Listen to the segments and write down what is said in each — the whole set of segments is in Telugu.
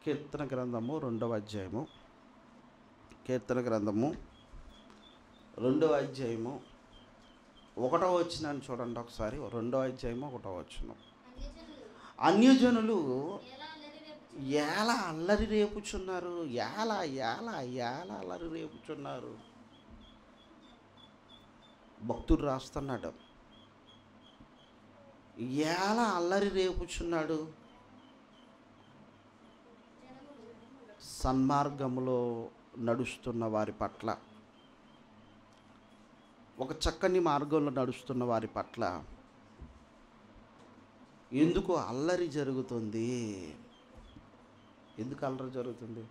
కీర్తన గ్రంథము రెండవ అధ్యాయము కీర్తన గ్రంథము రెండవ అధ్యాయము ఒకటో వచ్చినాన్ని చూడండి ఒకసారి రెండో అధ్యాయము ఒకటో వచ్చిన అన్యజనులు అన్యజనులు ఎలా అల్లరి ఎలా అల్లరి రేపుచున్నారు రేపుచున్నారు ఎలా ఎలా ఎలా అల్లరి రేపుచున్నారు భక్తుడు రాస్తున్నాడు ఎలా అల్లరి రేపుచున్నాడు సన్మార్గములో నడుస్తున్న వారి పట్ల ఒక చక్కని మార్గంలో నడుస్తున్న వారి పట్ల ఎందుకు అల్లరి జరుగుతుంది ఎందుకు అల్లరి జరుగుతుంది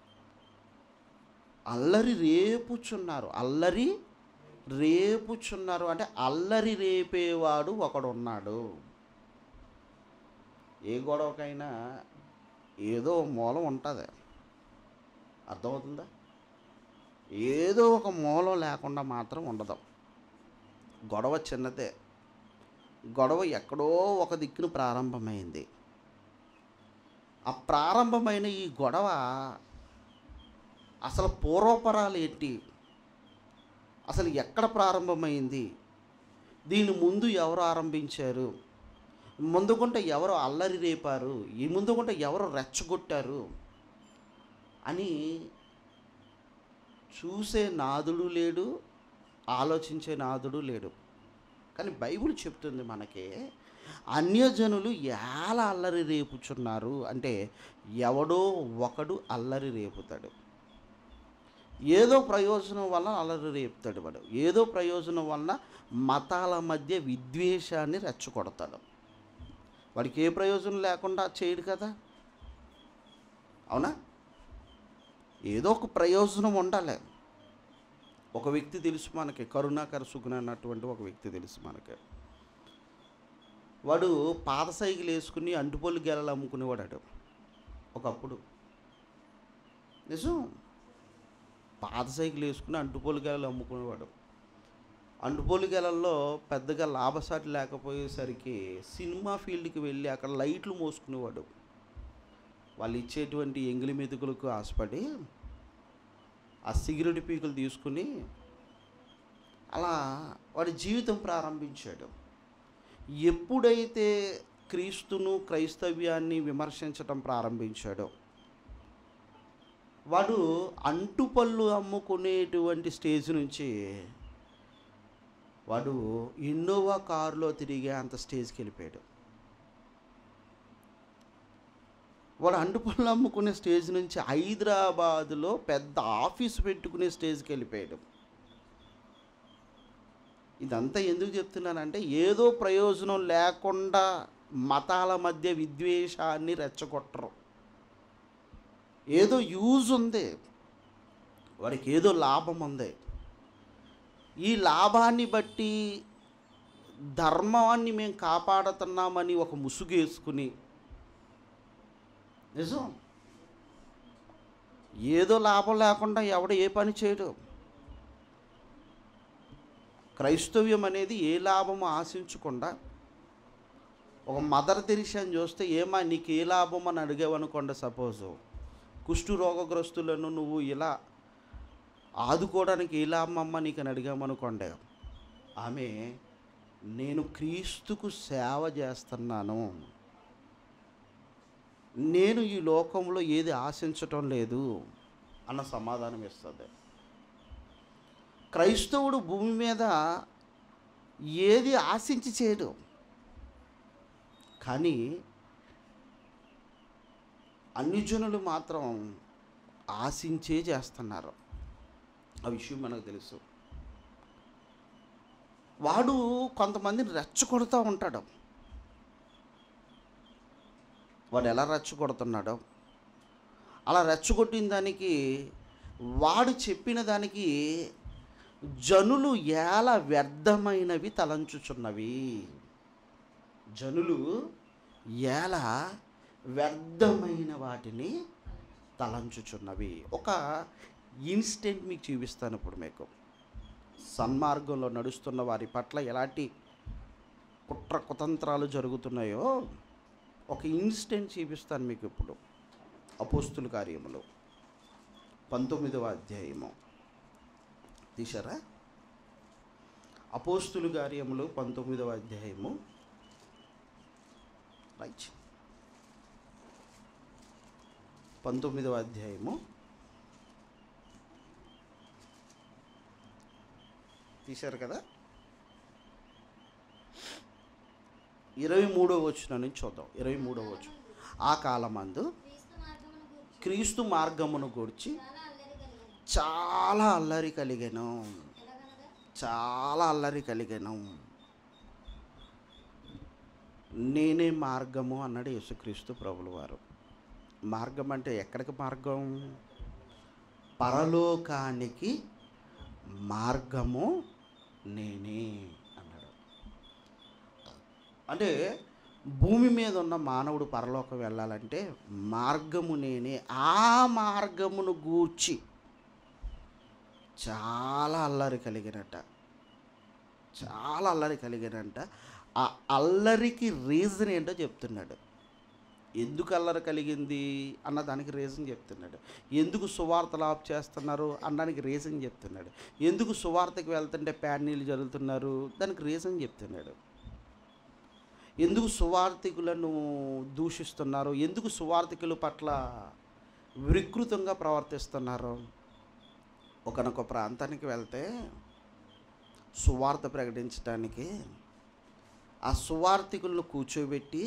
అల్లరి రేపుచున్నారు అల్లరి రేపుచున్నారు అంటే అల్లరి రేపేవాడు ఒకడున్నాడు ఏ గొడవకైనా ఏదో ఒక మూలం ఉంటుంది అర్థమవుతుందా ఏదో ఒక మూలం లేకుండా మాత్రం ఉండదు గొడవ చిన్నదే గొడవ ఎక్కడో ఒక దిక్కున ప్రారంభమైంది ఆ ప్రారంభమైన ఈ గొడవ అసలు పూర్వపరాలు ఏంటి అసలు ఎక్కడ ప్రారంభమైంది దీని ముందు ఎవరు ఆరంభించారు ముందుకుంటే ఎవరు అల్లరి రేపారు ఈ ముందుకుంటే ఎవరు రెచ్చగొట్టారు అని చూసే నాదుడు లేడు ఆలోచించే నాదుడు లేడు కానీ బైబిల్ చెప్తుంది మనకి అన్యజనులు ఎలా అల్లరి రేపుచున్నారు అంటే ఎవడో ఒకడు అల్లరి రేపుతాడు ఏదో ప్రయోజనం వల్ల అల్లరి రేపుతాడు వాడు ఏదో ప్రయోజనం వలన మతాల మధ్య విద్వేషాన్ని రెచ్చగొడతాడు వాడికి ఏ ప్రయోజనం లేకుండా చేయడు కదా అవునా ఏదో ఒక ప్రయోజనం ఉండాలి ఒక వ్యక్తి తెలుసు మనకి కరుణాకర సుగుణ అన్నటువంటి ఒక వ్యక్తి తెలుసు మనకి వాడు పాత సైకిల్ వేసుకుని అంటుపొల్లి గెలలు అమ్ముకునేవాడు ఒకప్పుడు నిజం పాత సైకిల్ వేసుకుని అంటుపొల్లి గెలలు అమ్ముకునేవాడు అంటుపొల్లి గెలల్లో పెద్దగా లాభసాటి లేకపోయేసరికి సినిమా ఫీల్డ్కి వెళ్ళి అక్కడ లైట్లు మోసుకునేవాడు వాళ్ళు ఇచ్చేటువంటి ఎంగిలి మెతుకులకు ఆశపడి ఆ సిగరెట్ పీకులు తీసుకుని అలా వాడి జీవితం ప్రారంభించాడు ఎప్పుడైతే క్రీస్తును క్రైస్తవ్యాన్ని విమర్శించటం ప్రారంభించాడో వాడు అంటుపళ్ళు అమ్ముకునేటువంటి స్టేజ్ నుంచి వాడు ఇన్నోవా కారులో తిరిగే అంత స్టేజ్కి వెళ్ళిపోయాడు వాడు అంటుపళ్ళు అమ్ముకునే స్టేజ్ నుంచి హైదరాబాదులో పెద్ద ఆఫీస్ పెట్టుకునే స్టేజ్కి వెళ్ళిపోయాడు ఇదంతా ఎందుకు చెప్తున్నానంటే ఏదో ప్రయోజనం లేకుండా మతాల మధ్య విద్వేషాన్ని రెచ్చగొట్టరు ఏదో యూజ్ ఉంది వాడికి ఏదో లాభం ఉంది ఈ లాభాన్ని బట్టి ధర్మాన్ని మేము కాపాడుతున్నామని ఒక ముసుగు వేసుకుని నిజం ఏదో లాభం లేకుండా ఎవడు ఏ పని చేయడు క్రైస్తవ్యం అనేది ఏ లాభము ఆశించకుండా ఒక మదర్ తెరిసాని చూస్తే ఏమా నీకు ఏ లాభం అని అడిగావనుకోండి సపోజు కుష్టు రోగగ్రస్తులను నువ్వు ఇలా ఆదుకోవడానికి ఏ లాభం అమ్మ నీకు అని అడిగామనుకోండి ఆమె నేను క్రీస్తుకు సేవ చేస్తున్నాను నేను ఈ లోకంలో ఏది ఆశించటం లేదు అన్న సమాధానం ఇస్తుంది క్రైస్తవుడు భూమి మీద ఏది ఆశించి చేయడు కానీ అన్ని జనులు మాత్రం ఆశించే చేస్తున్నారు ఆ విషయం మనకు తెలుసు వాడు కొంతమందిని రెచ్చగొడుతూ ఉంటాడు వాడు ఎలా రెచ్చగొడుతున్నాడో అలా రెచ్చగొట్టిన దానికి వాడు చెప్పిన దానికి జనులు ఎలా వ్యర్థమైనవి తలంచుచున్నవి జనులు ఎలా వ్యర్థమైన వాటిని తలంచుచున్నవి ఒక ఇన్స్టెంట్ మీకు చూపిస్తాను ఇప్పుడు మీకు సన్మార్గంలో నడుస్తున్న వారి పట్ల ఎలాంటి కుట్ర కుతంత్రాలు జరుగుతున్నాయో ఒక ఇన్స్టెంట్ చూపిస్తాను మీకు ఇప్పుడు అపోస్తుల కార్యములు పంతొమ్మిదవ అధ్యాయము తీశారా అపోస్తుల కార్యములు పంతొమ్మిదవ అధ్యాయము రైట్ పంతొమ్మిదవ అధ్యాయము తీశారు కదా ఇరవై మూడవ వచ్చిన నుంచి చూద్దాం ఇరవై మూడవ వచ్చు ఆ కాలమందు క్రీస్తు మార్గమును గూర్చి క్రీస్తు మార్గమును గూర్చి చాలా అల్లరి కలిగెను చాలా అల్లరి కలిగెను ఎలాగనగా చాలా అల్లరి కలిగెను నేనే మార్గము అన్నాడు యేసుక్రీస్తు ప్రభులు వారు మార్గం అంటే ఎక్కడికి మార్గం పరలోకానికి మార్గము నేనే అన్నాడు అంటే భూమి మీద ఉన్న మానవుడు పరలోకం వెళ్ళాలంటే మార్గము నేనే ఆ మార్గమును గూర్చి చాలా అల్లరి కలిగినట్ట చాలా అల్లరి కలిగినంట ఆ అల్లరికి రీజన్ ఏంటో చెప్తున్నాడు ఎందుకు అల్లరి కలిగింది అన్న దానికి రీజన్ చెప్తున్నాడు ఎందుకు సువార్తలు ఆఫ్ చేస్తున్నారు అన్నదానికి రీజన్ చెప్తున్నాడు ఎందుకు సువార్తకి వెళ్తుంటే ప్యాడ్ నీళ్ళు జరుగుతున్నారు దానికి రీజన్ చెప్తున్నాడు ఎందుకు సువార్థికులను దూషిస్తున్నారు ఎందుకు సువార్థికుల పట్ల వికృతంగా ప్రవర్తిస్తున్నారు ఒకనొక ప్రాంతానికి వెళ్తే సువార్త ప్రకటించడానికి ఆ సువార్థికులను కూర్చోబెట్టి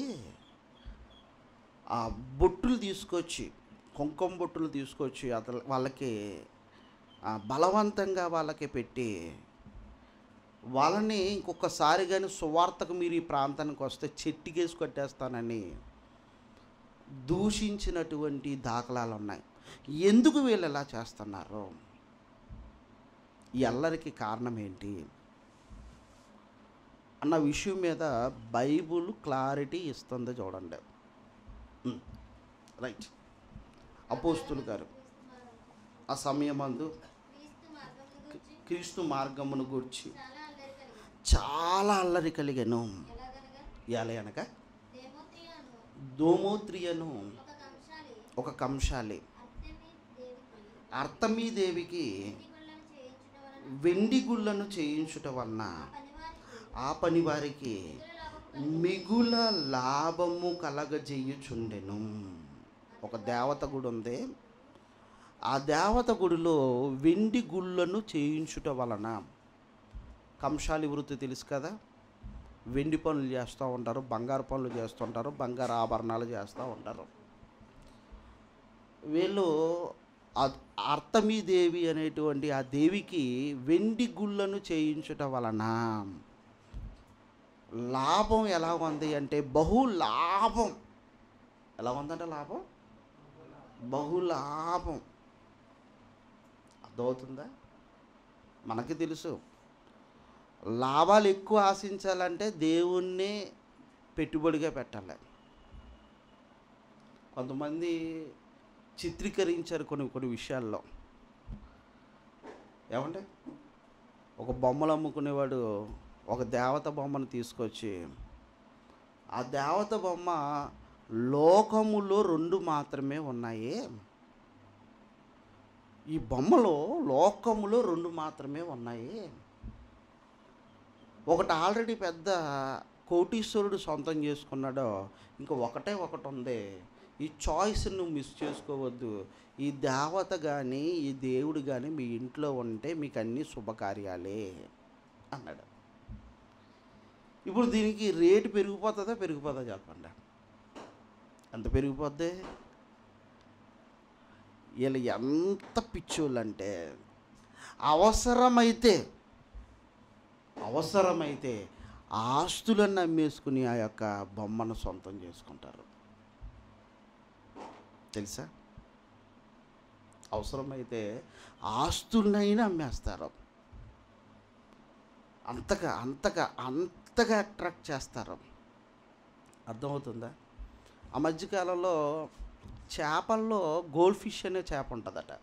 ఆ బొట్టులు తీసుకొచ్చి కుంకుమ బొట్టులు తీసుకొచ్చి అతను వాళ్ళకి ఆ, బలవంతంగా వాళ్ళకి పెట్టి వాళ్ళని ఇంకొకసారి కానీ సువార్తకు మీరు ఈ ప్రాంతానికి వస్తే చెట్టుకేసి కొట్టేస్తానని దూషించినటువంటి దాఖలాలు ఉన్నాయి ఎందుకు వీళ్ళు ఇలా చేస్తున్నారు ఈ అల్లరికి కారణం ఏంటి అన్న విషయం మీద బైబుల్ క్లారిటీ ఇస్తుంది చూడండి ఉమ్, రైట్ అపోస్తులు గారు ఆ సమయమందు క్రీస్తు మార్గమును గూర్చి క్రీస్తు మార్గమును గురించి చాలా అల్లరి కలిగెను చాలా అల్లరి కలిగను ఎలాగనగా ఎలా అనగా దేమోత్రియాను దోమోత్రియను ఒక కంసాలి ఒక కంశాలి అర్తమి దేవికి అర్థమీ దేవికి వెండి గుళ్ళను చేయించుట వెండి గుళ్ళను చేయించుట వలన వలన ఆ పని వారికి ఆ పని వారికి మిగుల లాభము మిగుల లాభము కలగజేయుచుండెను ఒక దేవత గుడి ఉంది ఆ దేవత గుడిలో వెండి గుళ్ళను చేయించుట వలన కంశాలి వృత్తి తెలుసు కదా వెండి పనులు చేస్తూ ఉంటారు బంగారు పనులు చేస్తుంటారు బంగారు ఆభరణాలు చేస్తూ ఉంటారు వీళ్ళు ఆ- అర్తమీదేవి అనేటువంటి ఆ దేవికి వెండి గుళ్ళను చేయించుట వలన లాభం ఎలా ఉంది అంటే బహు లాభం ఎలా ఉందంటే లాభం బహు లాభం అర్థమవుతుందా మనకి తెలుసు లాభాలు ఎక్కువ ఆశించాలంటే దేవుణ్ణి పెట్టుబడిగా పెట్టాలి కొంతమంది చిత్రీకరించారు కొన్ని కొన్ని విషయాల్లో ఏమంటే ఒక బొమ్మలు అమ్ముకునేవాడు ఒక దేవత బొమ్మను తీసుకొచ్చి ఆ దేవత బొమ్మ లోకములో రెండు మాత్రమే ఉన్నాయి ఈ బొమ్మలో లోకములో రెండు మాత్రమే ఉన్నాయి ఒకటి ఆల్రెడీ పెద్ద కోటీశ్వరుడు సొంతం చేసుకున్నాడో ఇంకా ఒకటే ఒకటి ఉంది ఈ చాయిస్ నువ్వు మిస్ చేసుకోవద్దు ఈ దేవత కానీ ఈ దేవుడు కానీ మీ ఇంట్లో ఉంటే మీకు అన్నీ శుభకార్యాలే అన్నాడు ఇప్పుడు దీనికి రేటు పెరిగిపోతుందా పెరిగిపోతుందా చెప్పండి ఎంత పెరిగిపోద్ది వీళ్ళు ఎంత పిచ్చోళ్ళంటే అవసరమైతే అవసరమైతే ఆస్తులను అమ్మేసుకుని ఆ యొక్క బొమ్మను సొంతం చేసుకుంటారు తెలుసా అవసరమైతే ఆస్తులనైనా అమ్మేస్తారు అంతగా అంతగా అంతగా అట్రాక్ట్ చేస్తారు అర్థమవుతుందా ఆ మధ్యకాలంలో చేపల్లో గోల్డ్ ఫిష్ అనే చేప ఉంటుందట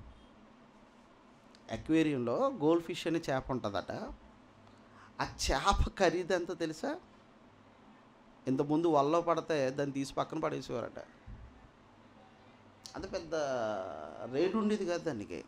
అక్వేరియంలో గోల్డ్ ఫిష్ అనే చేప ఉంటుందట ఆ చేప ఖరీదు ఎంత తెలుసా ఇంతకుముందు వల్ల పడితే దాన్ని తీసి పక్కన పడేసేవారట అంత పెద్ద రేటు ఉండేది కాదు దానికి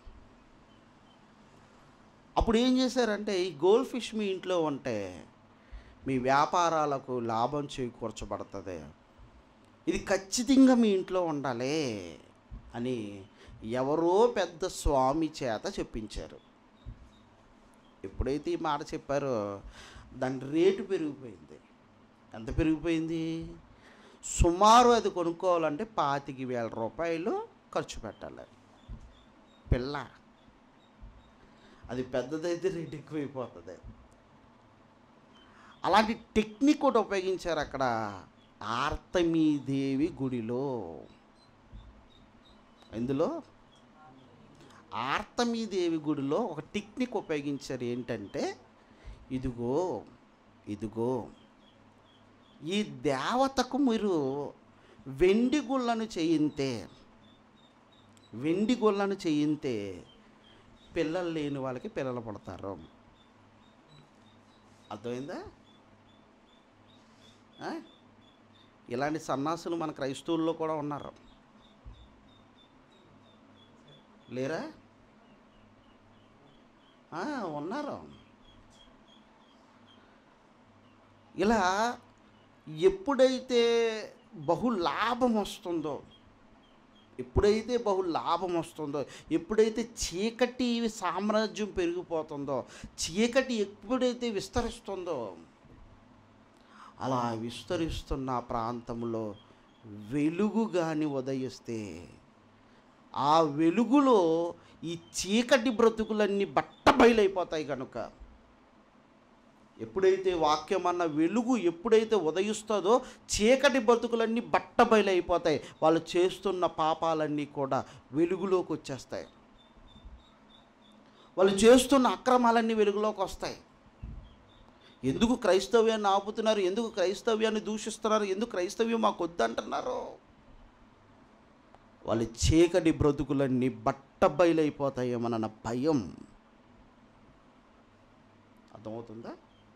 అప్పుడు ఏం చేశారంటే ఈ గోల్డ్ ఫిష్ మీ ఇంట్లో ఉంటే మీ వ్యాపారాలకు లాభం చేకూర్చబడుతుంది ఇది ఖచ్చితంగా మీ ఇంట్లో ఉండాలి అని ఎవరో పెద్ద స్వామి చేత చెప్పించారు ఎప్పుడైతే ఈ మాట చెప్పారో దాని రేటు పెరిగిపోయింది ఎంత పెరిగిపోయింది సుమారు అది కొనుక్కోవాలంటే పాతిక వేల రూపాయలు ఖర్చు పెట్టాలి పిల్ల అది పెద్దదైతే రేట్ ఎక్కువైపోతుంది అలాంటి టెక్నిక్ ఒకటి ఉపయోగించారు అక్కడ ఆర్తమీదేవి గుడిలో ఇందులో ఆర్తమీదేవి గుడిలో ఒక టెక్నిక్ ఉపయోగించారు ఏంటంటే ఇదిగో ఇదిగో ఈ దేవతకు మీరు వెండి గుళ్ళను చేయింతే వెండి గుళ్ళను చేయింతే పిల్లలు లేని వాళ్ళకి పిల్లలు పుడతారు అర్థమైందా ఆ? ఇలాంటి సన్నాసులు మన క్రైస్తవుల్లో కూడా ఉన్నారు లేరా ఆ, ఉన్నారు ఇలా ఎప్పుడైతే బహు లాభం వస్తుందో ఎప్పుడైతే బహు లాభం వస్తుందో ఎప్పుడైతే చీకటి సామ్రాజ్యం పెరిగిపోతుందో చీకటి ఎప్పుడైతే విస్తరిస్తుందో అలా విస్తరిస్తున్న ఆ ప్రాంతంలో వెలుగు కానీ ఉదయిస్తే ఆ వెలుగులో ఈ చీకటి బ్రతుకులన్నీ బట్ట బయలైపోతాయి కనుక ఎప్పుడైతే వాక్యం అన్న వెలుగు ఎప్పుడైతే ఉదయిస్తుందో చీకటి బ్రతుకులన్నీ బట్ట బయలైపోతాయి వాళ్ళు చేస్తున్న పాపాలన్నీ కూడా వెలుగులోకి వచ్చేస్తాయి వాళ్ళు చేస్తున్న అక్రమాలన్నీ వెలుగులోకి వస్తాయి ఎందుకు క్రైస్తవ్యాన్ని ఆపుతున్నారు ఎందుకు క్రైస్తవ్యాన్ని దూషిస్తున్నారు ఎందుకు క్రైస్తవ్యం మాకు వద్దంటున్నారు వాళ్ళ చీకటి బ్రతుకులన్నీ బట్ట బయలైపోతాయేమన్న భయం అర్థమవుతుందా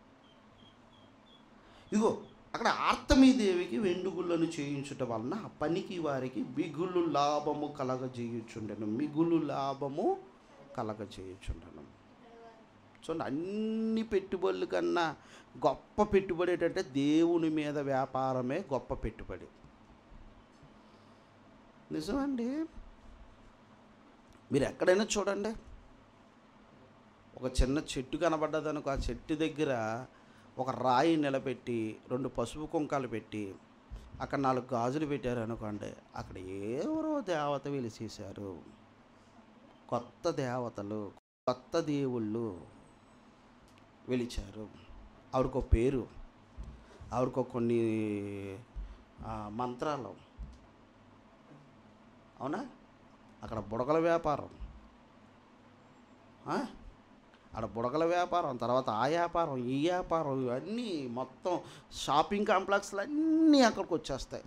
ఇదిగో అక్కడ ఆర్తమీదేవికి వెండుగుళ్ళను చేయించుట వలన ఆ పనికి వారికి మిగులు లాభము కలగజేయుచుండెను మిగులు లాభము కలగజేయుచుండెను చూడండి అన్ని పెట్టుబడుల కన్నా గొప్ప పెట్టుబడి ఏంటంటే దేవుని మీద వ్యాపారమే గొప్ప పెట్టుబడి నిజమండి మీరు ఎక్కడైనా చూడండి ఒక చిన్న చెట్టు కనబడ్డదనుకో ఆ చెట్టు దగ్గర ఒక రాయి నిలబెట్టి రెండు పసుపు కుంకాలు పెట్టి అక్కడ నాలుగు గాజులు పెట్టారు అనుకోండి అక్కడ ఎవరో దేవత వెలిసేశారు కొత్త దేవతలు కొత్త దేవుళ్ళు వెలిచారు ఆవిడకో పేరు ఆవిడకో కొన్ని ఆ, మంత్రాలు అవునా అక్కడ బుడగల వ్యాపారం ఆ? అక్కడ బుడగల వ్యాపారం తర్వాత ఆ వ్యాపారం ఈ వ్యాపారం ఇవన్నీ మొత్తం షాపింగ్ కాంప్లెక్స్లు అన్నీ అక్కడికి వచ్చేస్తాయి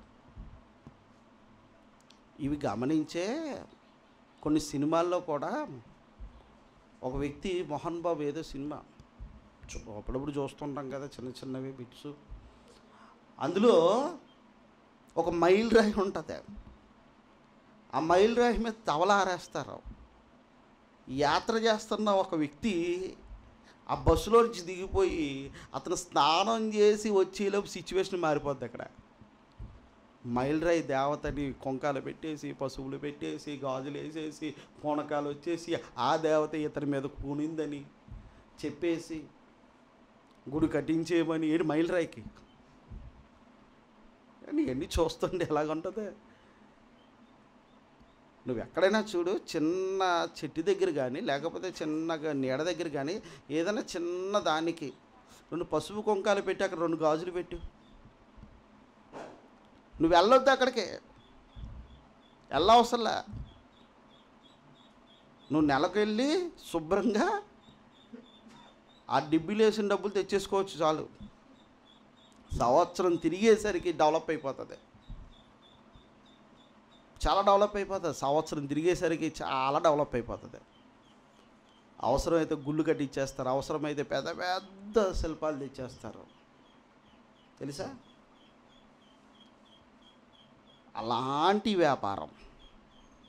ఇవి గమనించే కొన్ని సినిమాల్లో కూడా ఒక వ్యక్తి మోహన్ బాబు ఏదో సినిమా చూ- అప్పుడప్పుడు చూస్తుంటాం కదా చిన్న చిన్నవి బిట్స్ అందులో ఒక మైల్ రాయి ఉంటుంది ఆ మైల్ రాయి మీద తవల ఆరేస్తారు యాత్ర చేస్తున్న ఒక వ్యక్తి ఆ బస్సులో నుంచి దిగిపోయి అతను స్నానం చేసి వచ్చేలోపు సిచ్యువేషన్ మారిపోద్ది అక్కడ మైల్రాయి దేవతని కొంకాలు పెట్టేసి పశువులు పెట్టేసి గాజులు వేసేసి పూనకాలు వచ్చేసి ఆ దేవత ఇతని మీద కూనిందని చెప్పేసి గుడి కట్టించేయమని ఏడు మైల్రాయికి అని ఎన్ని చూస్తుండే ఎలాగుంటుంది నువ్వు ఎక్కడైనా చూడు చిన్న చెట్టు దగ్గర కానీ లేకపోతే చిన్నగా నీడ దగ్గర కానీ ఏదైనా చిన్న దానికి రెండు పసుపు కుంకాలు పెట్టి అక్కడ రెండు గాజులు పెట్టు నువ్వు వెళ్ళొద్దు అక్కడికి వెళ్ళవసరంలా నువ్వు నెలకు వెళ్ళి శుభ్రంగా ఆ డిబ్బీలు వేసిన డబ్బులు తెచ్చేసుకోవచ్చు చాలు సంవత్సరం తిరిగేసరికి డెవలప్ అయిపోతుంది చాలా డెవలప్ అయిపోతుంది సంవత్సరం తిరిగేసరికి చాలా డెవలప్ అయిపోతుంది అవసరమైతే గుళ్ళు కట్టించేస్తారు అవసరమైతే పెద్ద పెద్ద శిల్పాలు తెచ్చేస్తారు తెలుసా అలాంటి వ్యాపారం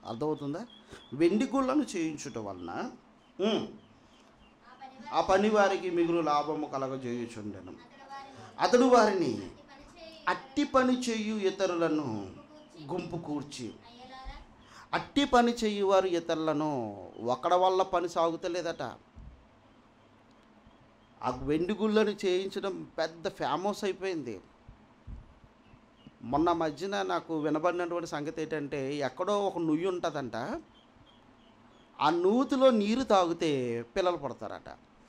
అర్థమవుతుందా వెండి గుళ్ళను చేయించుట వలన ఉమ్, ఆ పని వారికి మిగులు లాభము కలగజేయుచుండెను అతడు వారిని అట్టి పని చేయు ఇతరులను గుంపు కూర్చి అట్టి పని చేయువారు ఇతరులను ఒకడ వల్ల పని సాగుతలేదట ఆ వెండి గుళ్ళని చేయించడం పెద్ద ఫేమస్ అయిపోయింది మొన్న మధ్యన నాకు వినబడినటువంటి సంగతి ఏంటంటే ఎక్కడో ఒక నుయ్యి ఉంటుందంట ఆ నూతిలో నీరు తాగితే పిల్లలు పడతారట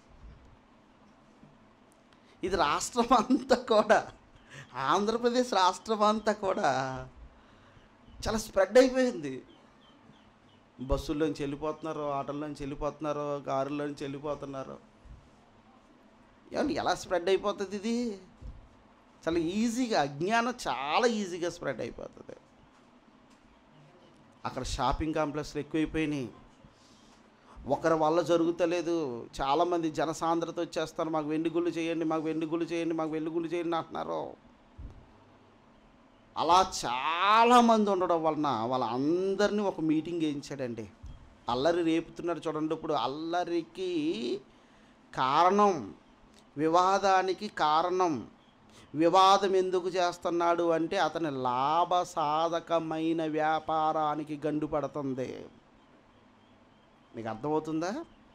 ఇది రాష్ట్రం అంతా కూడా ఆంధ్రప్రదేశ్ రాష్ట్రం అంతా కూడా చాలా స్ప్రెడ్ అయిపోయింది బస్సుల్లోంచి వెళ్ళిపోతున్నారు ఆటోల్లోంచి వెళ్ళిపోతున్నారు కారుల్లోంచి వెళ్ళిపోతున్నారు ఏమండి ఎలా స్ప్రెడ్ అయిపోతుంది ఇది చాలా ఈజీగా అజ్ఞానం చాలా ఈజీగా స్ప్రెడ్ అయిపోతుంది అక్కడ షాపింగ్ కాంప్లెక్స్లు ఎక్కువైపోయినాయి ఒకరి వల్ల జరుగుతలేదు చాలామంది జనసాంద్రత వచ్చేస్తారు మాకు వెండి గుళ్ళు చేయండి మాకు వెండి గుళ్ళు చేయండి మాకు వెండి గుళ్ళు చేయండి అంటున్నారు అలా చాలామంది ఉండడం వలన వాళ్ళందరినీ ఒక మీటింగ్ వేయించాడండి అల్లరి రేపుతున్నాడు చూడండి ఇప్పుడు అల్లరికి కారణం వివాదానికి కారణం వివాదం ఎందుకు చేస్తున్నాడు అంటే అతని లాభసాధకమైన వ్యాపారానికి గండు పడుతుంది మీకు అర్థమవుతుందా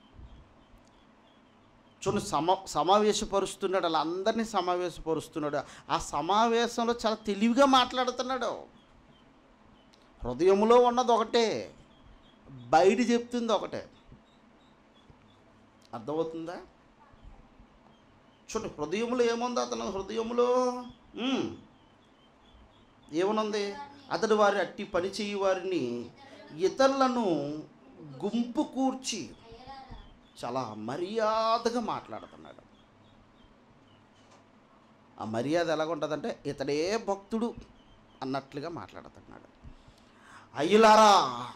చూడండి సమ సమావేశపరుస్తున్నాడు అలా అందరినీ సమావేశపరుస్తున్నాడు ఆ సమావేశంలో చాలా తెలివిగా మాట్లాడుతున్నాడు హృదయంలో ఉన్నది ఒకటే బయట చెప్తుంది ఒకటే అర్థమవుతుందా చూడండి హృదయంలో ఏముంది అతను హృదయంలో ఉమ్, ఏమనుంది అతడు వారి అట్టి పని చేయి వారిని ఇతరులను గుంపు కూర్చి చాలా మర్యాదగా మాట్లాడుతున్నాడు ఆ మర్యాద ఎలాగుంటుందంటే ఇతడే భక్తుడు అన్నట్లుగా మాట్లాడుతున్నాడు అయ్యులారా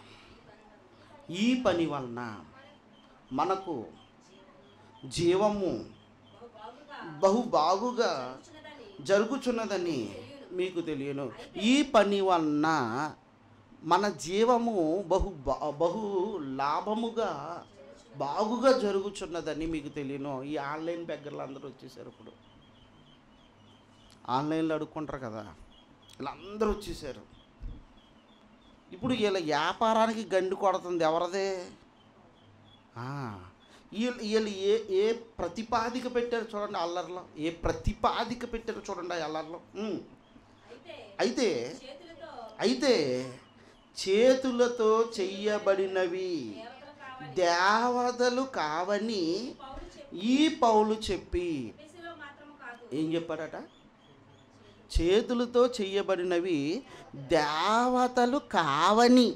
ఈ పని వలన మనకు జీవము బహు బాగుగా జరుగుచున్నదని మీకు తెలియను ఈ పని వలన మన జీవము బహు బా- బహు లాభముగా బాగుగా జరుగుచున్నదని మీకు తెలియను ఈ ఆన్లైన్ బెగ్గర్లు అందరూ వచ్చేసారు ఇప్పుడు ఆన్లైన్లో అడుక్కుంటారు కదా ఇలా అందరూ వచ్చేసారు ఇప్పుడు వీళ్ళ వ్యాపారానికి గండి కొడుతుంది ఎవరిదే ఆ, వీళ్ళు వీళ్ళు ఏ ఏ ప్రతిపాదిక పెట్టారు చూడండి అల్లర్లో ఏ ప్రతిపాదిక పెట్టారు చూడండి ఆ అల్లర్లో ఉమ్. అయితే అయితే చేతులతో చెయ్యబడినవి దేవతలు కావని ఈ పౌలు చెప్పి ఏం చెప్పాడట చేతులతో చెయ్యబడినవి దేవతలు కావని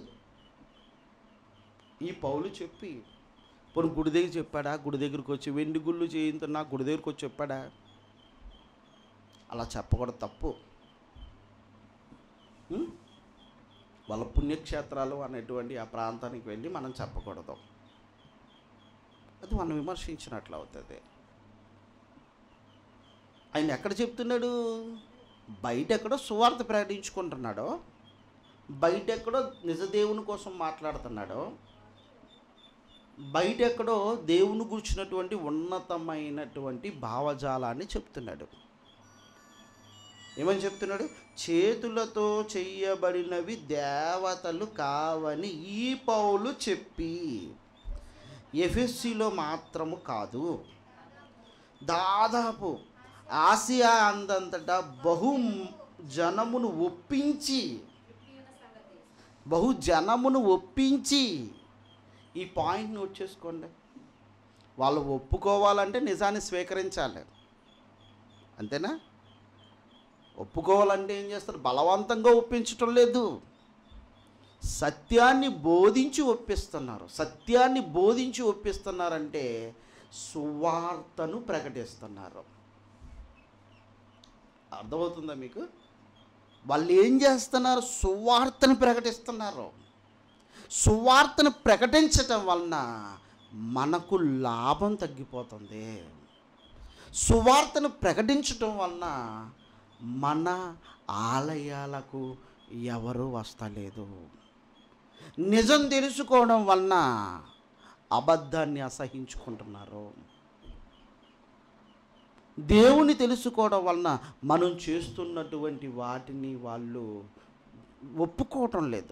ఈ పౌలు చెప్పి పోనీ గుడి దగ్గర చెప్పాడా గుడి దగ్గరికి వచ్చి వెండి గుళ్ళు చేయించున్నా గుడి దగ్గరికి వచ్చి చెప్పాడా అలా చెప్పకూడదు తప్పు ఉం? వాళ్ళ పుణ్యక్షేత్రాలు అనేటువంటి ఆ ప్రాంతానికి వెళ్ళి మనం చెప్పకూడదు అది మనం విమర్శించినట్లు అవుతుంది ఆయన ఎక్కడ చెప్తున్నాడు బయట ఎక్కడో సువార్త ప్రకటించుకుంటున్నాడో బయట ఎక్కడో నిజ దేవుని కోసం మాట్లాడుతున్నాడో బయట ఎక్కడో దేవుని గురించినటువంటి ఉన్నతమైనటువంటి భావజాలాన్ని చెప్తున్నాడు ఏమని చెప్తున్నాడు చేతులతో చెయ్యబడినవి దేవతలు కావని ఈ పౌలు చెప్పి ఎఫెస్సిలో మాత్రము కాదు దాదాపు ఆసియా అందంతటా బహు జనమును ఒప్పించి బహు జనమును ఒప్పించి ఈ పాయింట్ నోట్ చేసుకోండి వాళ్ళు ఒప్పుకోవాలంటే నిజాన్ని స్వీకరించాలి అంతేనా ఒప్పుకోవాలంటే ఏం చేస్తారు బలవంతంగా ఒప్పించటం లేదు సత్యాన్ని బోధించి ఒప్పిస్తున్నారు సత్యాన్ని బోధించి ఒప్పిస్తున్నారంటే సువార్తను ప్రకటిస్తున్నారు అర్థమవుతుందా మీకు వాళ్ళు ఏం చేస్తున్నారు సువార్తను ప్రకటిస్తున్నారు సువార్తను ప్రకటించటం వలన మనకు లాభం తగ్గిపోతుంది సువార్తను ప్రకటించటం వలన మన ఆలయాలకు ఎవరు వస్తలేదు నిజం తెలుసుకోవడం వలన అబద్ధాన్ని అసహించుకుంటున్నారు దేవుని తెలుసుకోవడం వలన మనం చేస్తున్నటువంటి వాటిని వాళ్ళు ఒప్పుకోవటం లేదు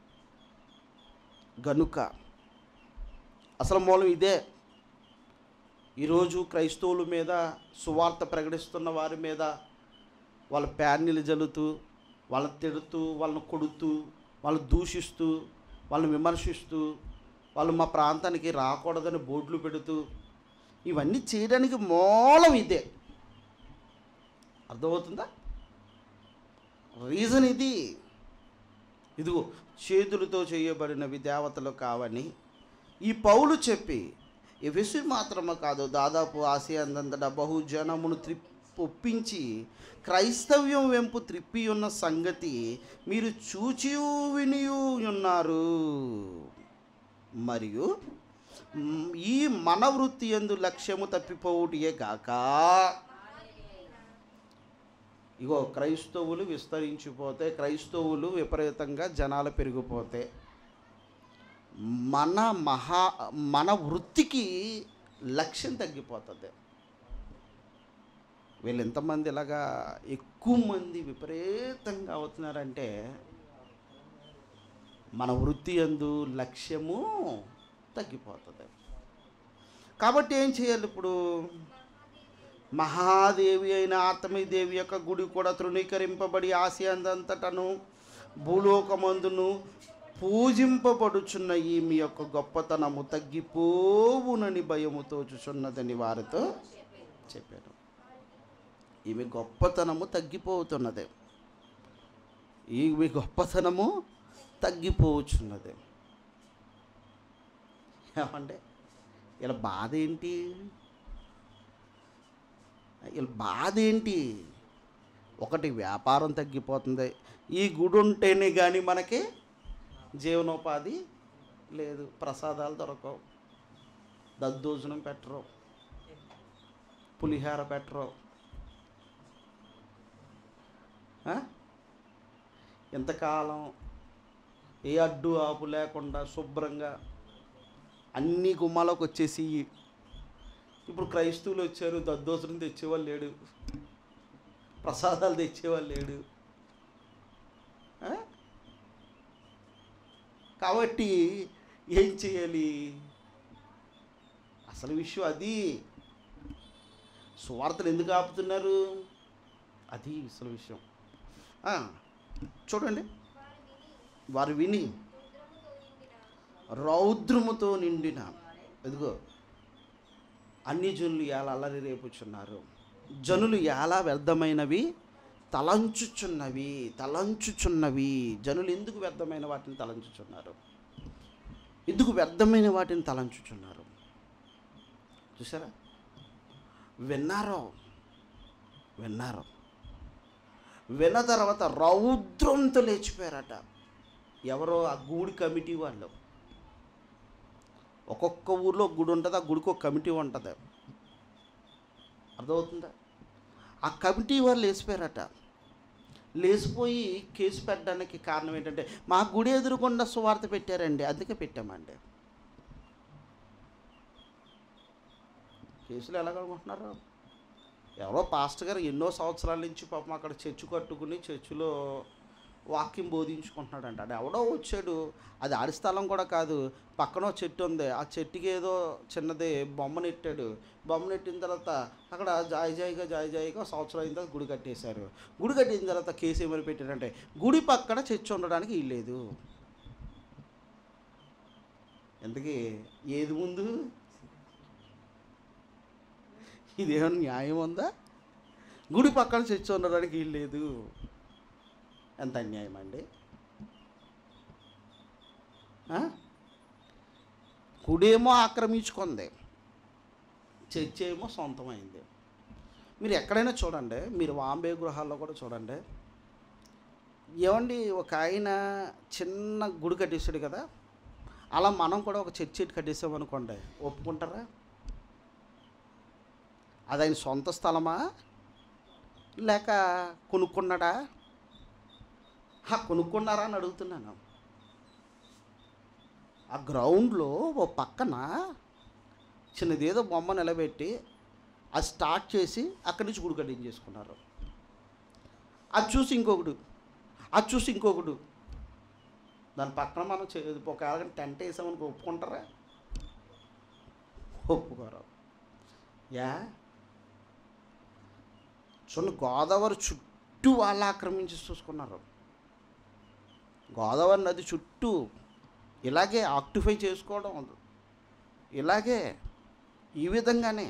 గనుక అసలు మూలం ఇదే ఈరోజు క్రైస్తవుల మీద సువార్త ప్రకటిస్తున్న వారి మీద వాళ్ళ ప్యాన్నీలు జల్లుతూ వాళ్ళని తిడుతూ వాళ్ళని కొడుతూ వాళ్ళని దూషిస్తూ వాళ్ళని విమర్శిస్తూ వాళ్ళు మా ప్రాంతానికి రాకూడదని బోర్డులు పెడుతూ ఇవన్నీ చేయడానికి మూలం ఇదే అర్థమవుతుందా రీజన్ ఇది ఇదిగో చేతులతో చేయబడినవి దేవతలు కావని ఈ పౌలు చెప్పి ఎఫెసు మాత్రమే కాదు దాదాపు ఆసియా అందంతటా బహుజనమును త్రిప్ ఒప్పించి క్రైస్తవ్యం వెంపు త్రిప్పి ఉన్న సంగతి మీరు చూచియు వినియు ఉన్నారు మరియు మ్, ఈ మన వృత్తి ఎందు లక్ష్యము తప్పిపోవుటియే గాక ఇగో క్రైస్తవులు విస్తరించిపోతే క్రైస్తవులు విపరీతంగా జనాలు పెరిగిపోతే మన మహా మన వృత్తికి లక్ష్యం తగ్గిపోతుంది వీళ్ళు ఎంతమంది ఇలాగా ఎక్కువ మంది విపరీతంగా అవుతున్నారంటే మన వృత్తి ఎందు లక్ష్యము తగ్గిపోతుంది కాబట్టి ఏం చేయాలి ఇప్పుడు మహాదేవి అయిన ఆత్మీదేవి యొక్క గుడి కూడా తృణీకరింపబడి ఆసియందంతటను భూలోకమందును పూజింపబడుచున్న ఈ మీ యొక్క గొప్పతనము తగ్గిపోవునని భయముతో చూచున్నదని వారితో చెప్పాను ఈమె గొప్పతనము తగ్గిపోతున్నది ఈమె గొప్పతనము తగ్గిపోవచ్చున్నది ఏమంటే ఇలా బాధ ఏంటి వీళ్ళ బాధ ఏంటి ఒకటి వ్యాపారం తగ్గిపోతుంది ఈ గుడి ఉంటేనే కానీ మనకి జీవనోపాధి లేదు ప్రసాదాలు దొరకవు దద్దోజనం పెట్టరు పులిహార పెట్టరు ఆ? ఎంతకాలం ఏ అడ్డు ఆపు లేకుండా శుభ్రంగా అన్ని గుమ్మాలోకి వచ్చేసి ఇప్పుడు క్రైస్తవులు వచ్చారు దద్దోసరం తెచ్చేవాళ్ళు లేడు ప్రసాదాలు తెచ్చేవాళ్ళు లేడు ఆ? కాబట్టి ఏం చేయాలి అసలు విషయం అది సువార్తలు ఎందుకు ఆపుతున్నారు అది అసలు విషయం ఆ, చూడండి వారు విని రౌద్రముతో నిండిన ఎదుగో అన్ని జనులు ఎలా అల్లరి రేపుచున్నారు జనులు ఎలా వ్యర్థమైనవి తలంచుచున్నవి తలంచుచున్నవి జనులు ఎందుకు వ్యర్థమైన వాటిని తలంచుచున్నారు ఎందుకు వ్యర్థమైన వాటిని తలంచుచున్నారు చూసారా విన్నారో విన్నారో విన్న తర్వాత రౌద్రంతో లేచిపోయారట ఎవరో ఆ గూడి కమిటీ వాళ్ళు ఒక్కొక్క ఊర్లో ఒక గుడి ఉంటుంది ఆ గుడికి ఒక కమిటీ ఉంటుంది అర్థమవుతుందా ఆ కమిటీ వాళ్ళు లేచిపోయారట లేచిపోయి కేసు పెట్టడానికి కారణం ఏంటంటే మా గుడి ఎదురుకుండా సువార్త పెట్టారండి అందుకే పెట్టామండి కేసులు ఎలాగనుకుంటున్నారు ఎవరో పాస్టర్ గారు ఎన్నో సంవత్సరాల నుంచి పాపం అక్కడ చర్చ్ కట్టుకుని చర్చిలో వాక్యం బోధించుకుంటున్నాడంట అది ఎవడో వచ్చాడు అది ఆడి స్థలం కూడా కాదు పక్కన ఓ చెట్టు ఉంది ఆ చెట్టుకి ఏదో చిన్నది బొమ్మ నెట్టాడు బొమ్మ నెట్టిన తర్వాత అక్కడ జాయి జాయిగా జాయి జాయిగా సంవత్సరం అయిన తర్వాత గుడి కట్టేశారు గుడి కట్టిన తర్వాత కేసు ఏమని పెట్టారంటే గుడి పక్కన చర్చ్ ఉండడానికి వీల్లేదు ఎందుకీ ఏది ముందు ఇదేమన్నా న్యాయం ఉందా గుడి పక్కన చర్చ ఉండడానికి వీల్లేదు ఎంత అన్యాయం అండి ఆ? గుడేమో ఆక్రమించుకుంది చర్చ ఏమో సొంతమైంది మీరు ఎక్కడైనా చూడండి మీరు వాంబే గృహాల్లో కూడా చూడండి ఏమండి ఒక ఆయన చిన్న గుడి కట్టేసాడు కదా అలా మనం కూడా ఒక చర్చి కట్టేసామనుకోండి ఒప్పుకుంటారా అది ఆయన సొంత స్థలమా లేక కొనుక్కున్నాడా హా, కొనుక్కున్నారా అని అడుగుతున్నాను ఆ గ్రౌండ్లో ఓ పక్కన చిన్నదేదో బొమ్మ నిలబెట్టి అది స్టార్ట్ చేసి అక్కడి నుంచి గుడి కట్టింగ్ చేసుకున్నారు అది చూసి ఇంకొకడు అది చూసి ఇంకొకడు దాని పక్కన మనం చే- ఒక టెంట్ వేసామని ఒప్పుకుంటారా ఒప్పుకోరు యా చూడండి గోదావరి చుట్టూ వాళ్ళు ఆక్రమించి చూసుకున్నారు గోదావరి నది చుట్టూ ఇలాగే ఆక్టిఫై చేసుకోవడం ఇలాగే ఈ విధంగానే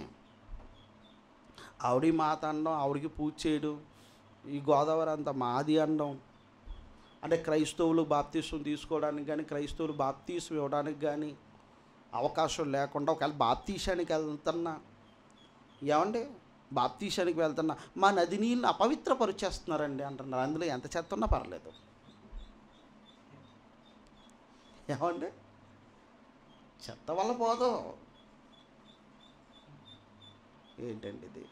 ఆవిడ మాత అనడం ఆవిడకి పూజ చేయడం ఈ గోదావరి అంతా మాది అనడం అంటే క్రైస్తవులు బాప్తీసం తీసుకోవడానికి కానీ క్రైస్తవులు బాప్తీసం ఇవ్వడానికి కానీ అవకాశం లేకుండా ఒకవేళ బాప్తీసానికి వెళ్తున్నా ఏమండి బాప్తీసానికి వెళ్తున్నా మా నది నీళ్ళని అపవిత్రపరిచేస్తున్నారండి అంటున్నారు అందులో ఎంత చెత్త ఉన్నా పర్లేదు ఏమండి చెత్త వల్ల పోదు ఏంటండి ఇది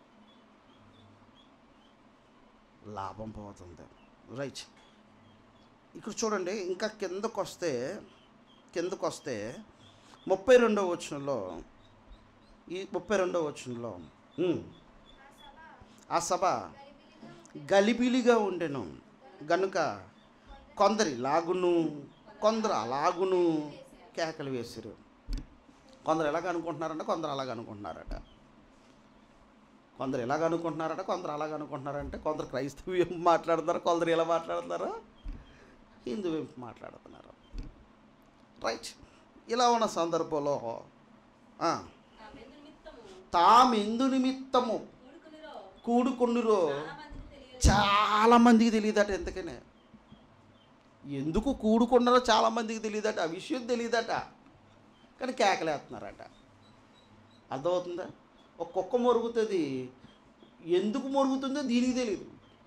లాభం పోతుంది రైట్ ఇక్కడ చూడండి ఇంకా కిందకు వస్తే కిందకు వస్తే ముప్పై రెండవ వచనంలో ఈ ముప్పై రెండవ వచనంలో ఉమ్, ఆ సభ గలిబిలిగా ఉండెను గనుక కొందరి లాగును కొందరు అలాగును కేకలు వేసిరు కొందరు ఎలాగ అనుకుంటున్నారంటే కొందరు అలాగ అనుకుంటున్నారట కొందరు ఎలాగ అనుకుంటున్నారట కొందరు అలాగ అనుకుంటున్నారంటే కొందరు క్రైస్తవ్యం మాట్లాడుతున్నారు కొందరు ఎలా మాట్లాడుతున్నారు హిందూ వైపు మాట్లాడుతున్నారు రైట్ ఇలా ఉన్న సందర్భంలో ఆ, తామెందు నిమిత్తము కూడుకుండురో చాలా మందికి తెలియదట ఎందుకనే ఎందుకు కూడుకున్నారో చాలా మందికి తెలియదట ఆ విషయం తెలియదట కానీ కేకలేస్తున్నారట అర్థమవుతుందా ఒక కుక్క మొరుగుతుంది ఎందుకు మొరుగుతుందో దీనికి తెలియదు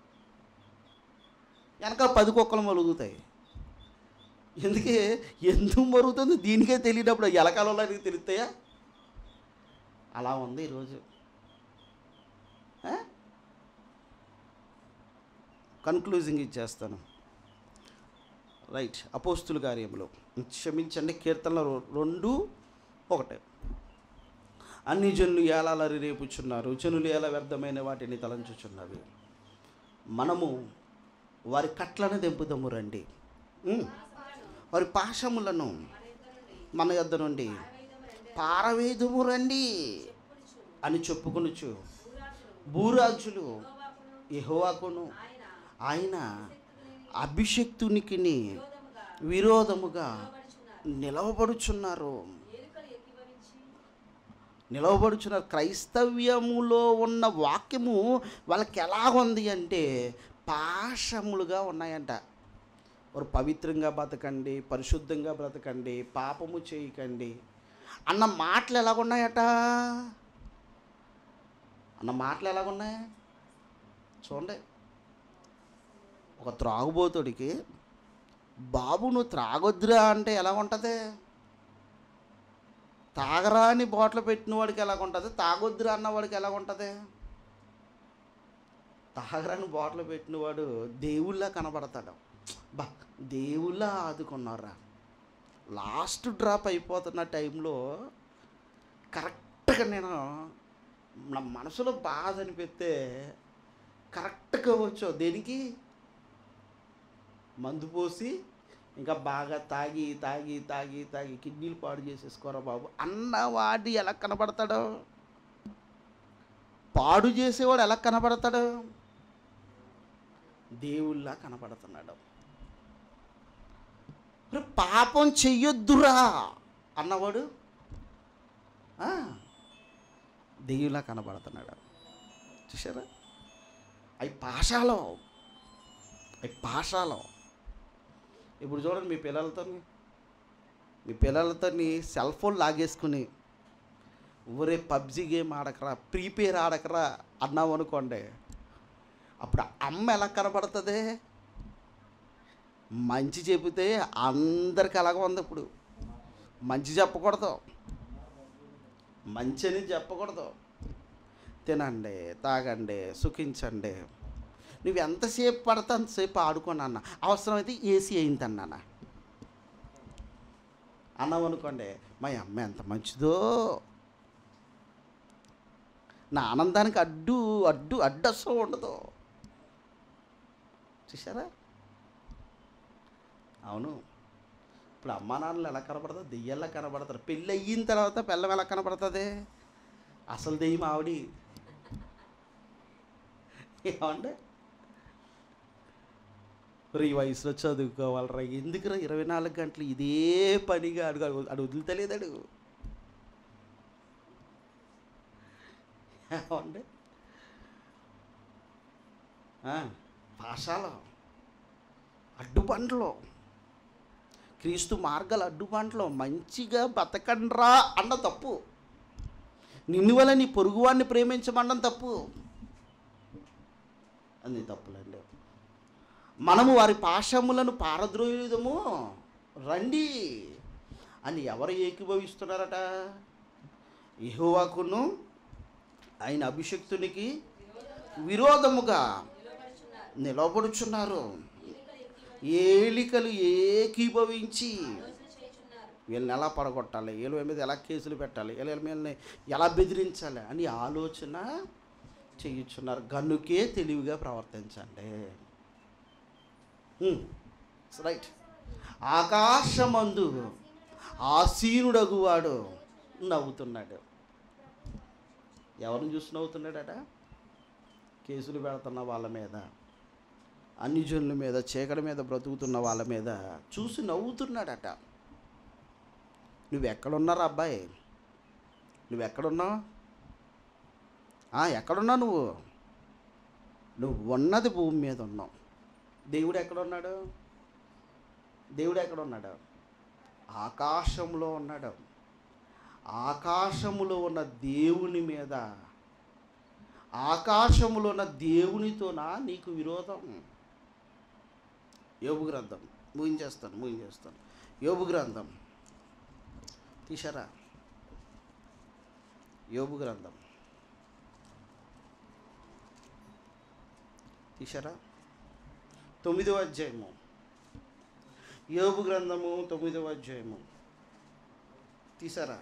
వెనక పది కుక్కలు మొరుగుతాయి ఎందుకే ఎందుకు మరుగుతుందో దీనికే తెలియనప్పుడు ఎలకాలంలో తెలుస్తాయా అలా ఉంది ఈరోజు కన్క్లూజింగ్ ఇచ్చేస్తాను రైట్ అపోస్తుల కార్యంలో క్షమించండి కీర్తనలో రొ- రెండు ఒకటే అన్ని జనులు ఏలాలరి రేపుచున్నారు జనులు ఎలా వ్యర్థమైన వాటిని తలంచుచున్నవి మనము వారి కట్లను తెంపుదము రండి ఉమ్. వారి పాశములను మన యొద్ద నుండి పారవేదుము రండి అని చెప్పుకొనుచు భూరాజులు యెహోవాకును ఆయన అభిషక్తునికి విరోధముగా నిలవబడుచున్నారు నిలవబడుచున్నారు క్రైస్తవ్యములో ఉన్న వాక్యము వాళ్ళకి ఎలా ఉంది అంటే పాశములుగా ఉన్నాయంట వారు పవిత్రంగా బ్రతకండి పరిశుద్ధంగా బ్రతకండి పాపము చేయకండి అన్న మాటలు ఎలాగున్నాయట అన్న మాటలు ఎలాగున్నాయి చూడండి ఒక త్రాగుబోతుడికి బాబు నువ్వు త్రాగొద్దురా అంటే ఎలా ఉంటుంది తాగరా అని బాటిల్ పెట్టిన వాడికి ఎలా ఉంటుంది తాగొద్దురా అన్నవాడికి ఎలా ఉంటుంది తాగరాని బాటిల్ పెట్టినవాడు దేవుళ్ళ కనబడతాడు బా దేవుళ్ళ ఆదుకున్నారా లాస్ట్ డ్రాప్ అయిపోతున్న టైంలో కరెక్ట్గా నేను నా మనసులో బాధ అనిపిస్తే కరెక్ట్గా వచ్చావు దేనికి మందు పోసి ఇంకా బాగా తాగి తాగి తాగి తాగి కిడ్నీలు పాడు చేసేసుకోరా బాబు అన్నవాడు ఎలా కనబడతాడు పాడు చేసేవాడు ఎలా కనబడతాడు దేవుళ్ళ కనబడుతున్నాడు మరి పాపం చెయ్యొద్దురా అన్నవాడు ఆ, దేవుళ్ళ కనబడుతున్నాడు చూసారా అవి పాషాలో అవి పాషాలో ఇప్పుడు చూడండి మీ పిల్లలతో మీ పిల్లలతో సెల్ ఫోన్ లాగేసుకుని ఊరే పబ్జి గేమ్ ఆడకరా ప్రీపేర్ ఆడకరా అన్నాం అనుకోండి అప్పుడు అమ్మ ఎలా కనబడుతుంది మంచి చెబితే అందరికి అలాగ ఉంది ఇప్పుడు మంచి చెప్పకూడదు మంచి అని చెప్పకూడదు తినండి తాగండి సుఖించండి నువ్వు ఎంతసేపు పడితే అంతసేపు ఆడుకోను అన్న అవసరమైతే ఏసీ అయిందన్నానా అన్నాం అనుకోండి మా అమ్మ ఎంత మంచిదో నా ఆనందానికి అడ్డు అడ్డు అడ్డు అసలు ఉండదు చూసారా అవును ఇప్పుడు అమ్మా నాన్నలు ఎలా కనపడతారు దెయ్యాలా కనపడతారు పెళ్ళి అయిన తర్వాత పిల్లం ఎలా కనపడుతుంది అసలు దెయ్యం ఆవిడి ఏమండి మరి ఈ వయసులో చదువుకోవాలరా ఎందుకురా ఇరవై నాలుగు గంటలు ఇదే పనిగా అడుగు అడుగు అడు వదులుతలేదు అడుగు ఏమండి ఆ, పాఠశాల అడ్డుబండ్లు క్రీస్తు మార్గాల అడ్డుబండ్లు మంచిగా బతకండ్రా అన్న తప్పు నిన్ను వల్ల నీ పొరుగువాడిని ప్రేమించమనడం తప్పు అన్ని తప్పులండి మనము వారి పాశములను పారద్రోయుదము రండి అని ఎవరు ఏకీభవిస్తున్నారట యెహోవాకును ఆయన అభిషక్తునికి విరోధముగా నిలబడుచున్నారు ఏలికలు ఏకీభవించి వీళ్ళని ఎలా పడగొట్టాలి వీళ్ళ మీద ఎలా కేసులు పెట్టాలి వీళ్ళ మీద ఎలా బెదిరించాలి అని ఆలోచన చేయుచున్నారు గనుకే తెలివిగా ప్రవర్తించండి రైట్ ఆకాశమందు ఆసీనుడగువాడు నవ్వుతున్నాడు ఎవరిని చూసి నవ్వుతున్నాడట కేసులు పెడుతున్న వాళ్ళ మీద అన్ని జనుల మీద చీకటి మీద బ్రతుకుతున్న వాళ్ళ మీద చూసి నవ్వుతున్నాడట నువ్వు ఎక్కడున్నారా అబ్బాయి నువ్వు ఎక్కడున్నావు ఆ, ఎక్కడున్నావు నువ్వు నువ్వు ఉన్నది భూమి మీద ఉన్నావు దేవుడు ఎక్కడున్నాడు దేవుడు ఎక్కడున్నాడు ఆకాశంలో ఉన్నాడు ఆకాశములో ఉన్న దేవుని మీద ఆకాశములో ఉన్న దేవునితోనా నీకు విరోధం యోబు గ్రంథం ముగించేస్తాను ముగించేస్తాను యోబు గ్రంథం తీశారా యోబు గ్రంథం తీశారా తొమ్మిదవ అధ్యాయము యోబు గ్రంథము తొమ్మిదవ అధ్యాయము తీసారా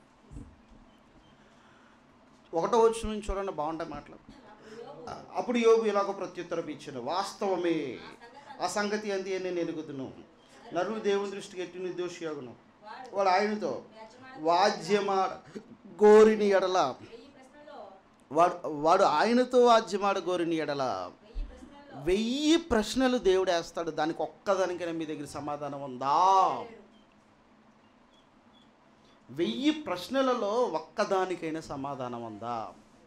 ఒకటో వచ్చిన నుంచి చూడండి బాగుంటాయి మాటలు అప్పుడు యోబు ఇలాగ ప్రత్యుత్తరం ఇచ్చాను వాస్తవమే ఆ సంగతి అంది అని నేను ఎరుగుతున్నాను నరుడు దేవుని దృష్టికి ఎట్టి నిర్దోషి అగును వాడు ఆయనతో వాద్యమాడ గోరిని ఎడల వాడు వాడు ఆయనతో వాద్యమాడ గోరిని ఎడల వెయ్యి ప్రశ్నలు దేవుడు వేస్తాడు దానికి ఒక్కదానికైనా మీ దగ్గర సమాధానం ఉందా వెయ్యి ప్రశ్నలలో ఒక్కదానికైనా సమాధానం ఉందా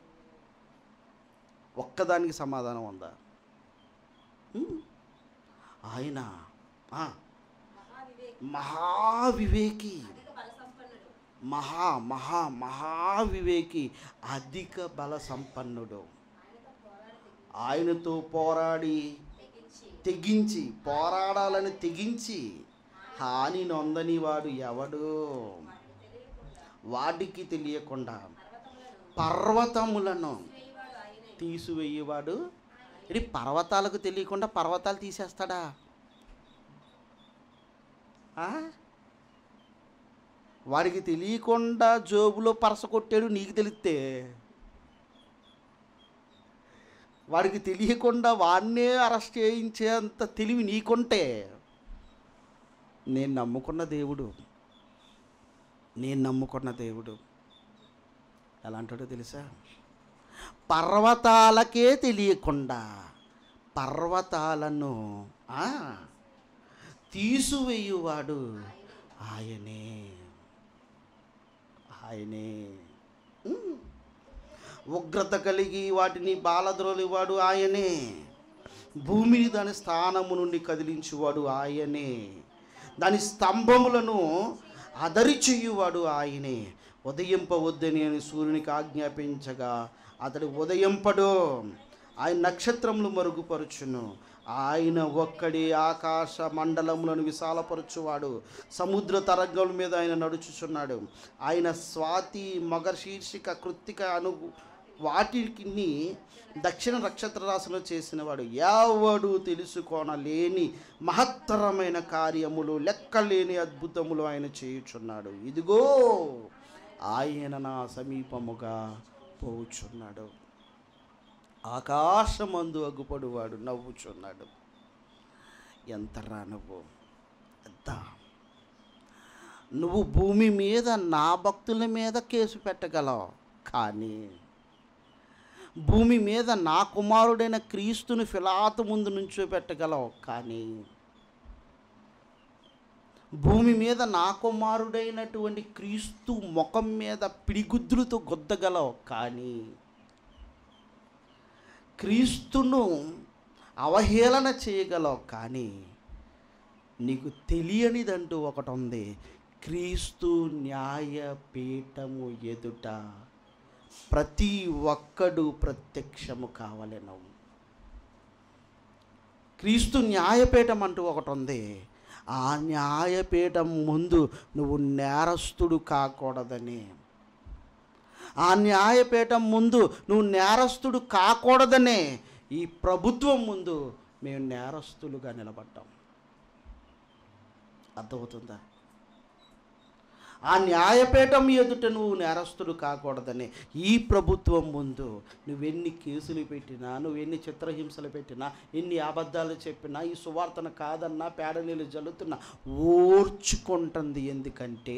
ఒక్కదానికి సమాధానం ఉందా హ్మ్. ఆయన ఆ, మహావివేకి మహా మహా మహావివేకి అధిక బల సంపన్నుడు ఆయనతో పోరాడి తెగించి పోరాడాలని తెగించి హాని నొందని వాడు ఎవడు వాడికి తెలియకుండా పర్వతములను తీసివేయవాడు ఇది పర్వతాలకు తెలియకుండా పర్వతాలు తీసేస్తాడా ఆ? వాడికి తెలియకుండా జోబులో పరస కొట్టాడు నీకు తెలిస్తే వాడికి తెలియకుండా వాడినే అరెస్ట్ చేయించేంత తెలివి నీకుంటే నేను నమ్ముకున్న దేవుడు నేను నమ్ముకున్న దేవుడు ఎలా అంటాడో తెలుసా పర్వతాలకే తెలియకుండా పర్వతాలను ఆ, తీసివేయువాడు ఆయనే ఆయనే ఉమ్. ఉగ్రత కలిగి వాటిని బాలద్రోలివాడు ఆయనే భూమిని దాని స్థానము నుండి కదిలించువాడు ఆయనే దాని స్తంభములను అదరి చెయ్యువాడు ఆయనే ఉదయింపవద్దని అని సూర్యునికి ఆజ్ఞాపించగా అతడు ఉదయింపడు ఆయన నక్షత్రములు మరుగుపరుచును ఆయన ఒక్కడే ఆకాశ మండలములను విశాలపరచువాడు సముద్ర తరంగముల మీద ఆయన నడుచుచున్నాడు ఆయన స్వాతి మగ శీర్షిక కృత్తిక అను వాటిని దక్షిణ నక్షత్ర రాశిలో చేసిన వాడు ఎవడు తెలుసుకోనలేని మహత్తరమైన కార్యములు లెక్కలేని అద్భుతములు ఆయన చేయుచున్నాడు ఇదిగో ఆయన నా సమీపముగా పోవుచున్నాడు ఆకాశమందు అగ్గుపడువాడు నవ్వుచున్నాడు ఎంతరా నువ్వు ఎంత నువ్వు భూమి మీద నా భక్తుల మీద కేసు పెట్టగలవు కానీ భూమి మీద నా కుమారుడైన క్రీస్తుని ఫిలాతు ముందు నుంచో పెట్టగలవు కానీ భూమి మీద నా కుమారుడైనటువంటి క్రీస్తు ముఖం మీద పిడిగుద్దులతో గుద్దగలవు కానీ క్రీస్తును అవహేళన చేయగలవు కానీ నీకు తెలియనిదంటూ ఒకటి ఉంది క్రీస్తు న్యాయపీఠము ఎదుట ప్రతి ఒక్కడు ప్రత్యక్షము కావలెను క్రీస్తు న్యాయపీఠం అంటూ ఒకటి ఉంది ఆ న్యాయపీఠం ముందు నువ్వు నేరస్తుడు కాకూడదని ఆ న్యాయపీఠం ముందు నువ్వు నేరస్తుడు కాకూడదనే ఈ ప్రభుత్వం ముందు మేము నేరస్తులుగా నిలబడ్డాం అర్థమవుతుందా ఆ న్యాయపీఠం ఎదుట నువ్వు నేరస్తుడు కాకూడదని ఈ ప్రభుత్వం ముందు నువ్వెన్ని కేసులు పెట్టినా నువ్వెన్ని చిత్రహింసలు పెట్టినా ఎన్ని అబద్ధాలు చెప్పినా ఈ సువార్తను కాదన్నా పేడనీళ్ళు జల్లుతున్నా ఓర్చుకుంటుంది ఎందుకంటే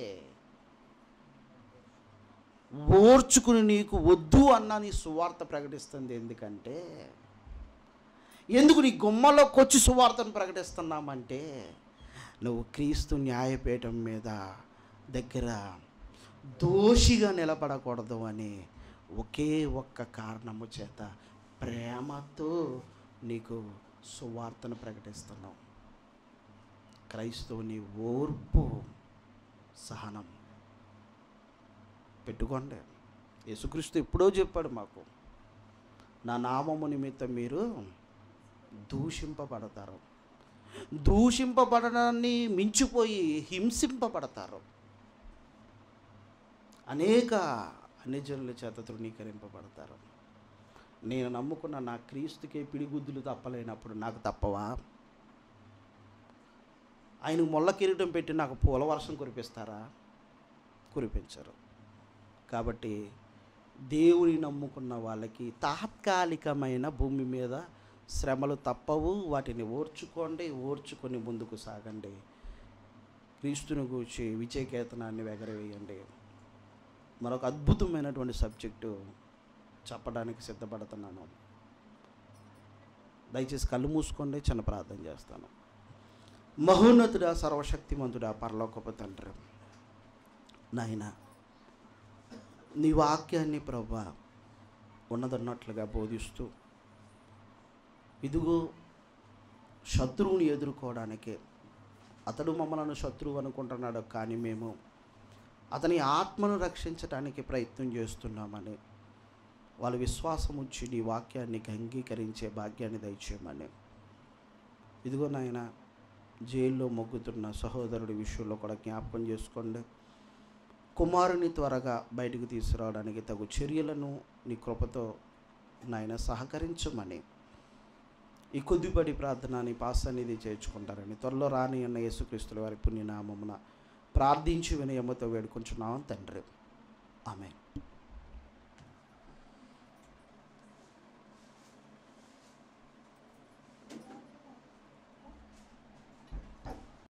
ఓర్చుకుని నీకు వద్దు అన్న నీ సువార్త ప్రకటిస్తుంది ఎందుకంటే ఎందుకు నీ గుమ్మలోకి వచ్చి సువార్తను ప్రకటిస్తున్నామంటే నువ్వు క్రీస్తు న్యాయపీఠం మీద దగ్గర దోషిగా నిలబడకూడదు అని ఒకే ఒక్క కారణము చేత ప్రేమతో నీకు సువార్తను ప్రకటిస్తున్నావు క్రైస్తవుని ఓర్పు సహనం పెట్టుకోండి యేసుక్రీస్తు ఎప్పుడో చెప్పాడు మాకు నా నామము నిమిత్తం మీరు దూషింపబడతారు దూషింపబడడాన్ని మించిపోయి హింసింపబడతారు అనేక అన్యజనుల చేత తృణీకరింపబడతారు నేను నమ్ముకున్న నా క్రీస్తుకే పిడిగుద్దులు తప్పలేనప్పుడు నాకు తప్పవా ఆయనకు మొల్ల కిరీటం పెట్టి నాకు పూల వర్షం కురిపిస్తారా కురిపించరు కాబట్టి దేవుని నమ్ముకున్న వాళ్ళకి తాత్కాలికమైన భూమి మీద శ్రమలు తప్పవు వాటిని ఓర్చుకోండి ఓర్చుకొని ముందుకు సాగండి క్రీస్తుని గూర్చి విజయకేతనాన్ని ఎగరవేయండి మరొక అద్భుతమైనటువంటి సబ్జెక్టు చెప్పడానికి సిద్ధపడుతున్నాను దయచేసి కళ్ళు మూసుకోండి చిన్న ప్రార్థన చేస్తాను మహోన్నతుడా సర్వశక్తిమంతుడా పరలోకపు తండ్రి నాయన నీ వాక్యాన్ని ప్రభా ఉన్నదన్నట్లుగా బోధిస్తూ ఇదిగో శత్రువుని ఎదుర్కోవడానికి అతడు మమ్మలను శత్రువు అనుకుంటున్నాడు కానీ మేము అతని ఆత్మను రక్షించడానికి ప్రయత్నం చేస్తున్నామని వాళ్ళ విశ్వాసం ఉంచి నీ వాక్యాన్ని అంగీకరించే భాగ్యాన్ని దయచేయమని ఇదిగో నాయన జైల్లో మొగ్గుతున్న సహోదరుడి విషయంలో కూడా జ్ఞాపకం చేసుకోండి కుమారుని త్వరగా బయటకు తీసుకురావడానికి తగు చర్యలను నీ కృపతో నాయన సహకరించమని ఈ కొద్దిపడి ప్రార్థన నీ పాసన్నిధి చేర్చుకుంటారని త్వరలో రాని అన్న యేసుక్రీస్తుల వారి పుణ్యనామమున ప్రార్థించి వినయముతో వేడుకుంటున్నాం తండ్రి ఆమె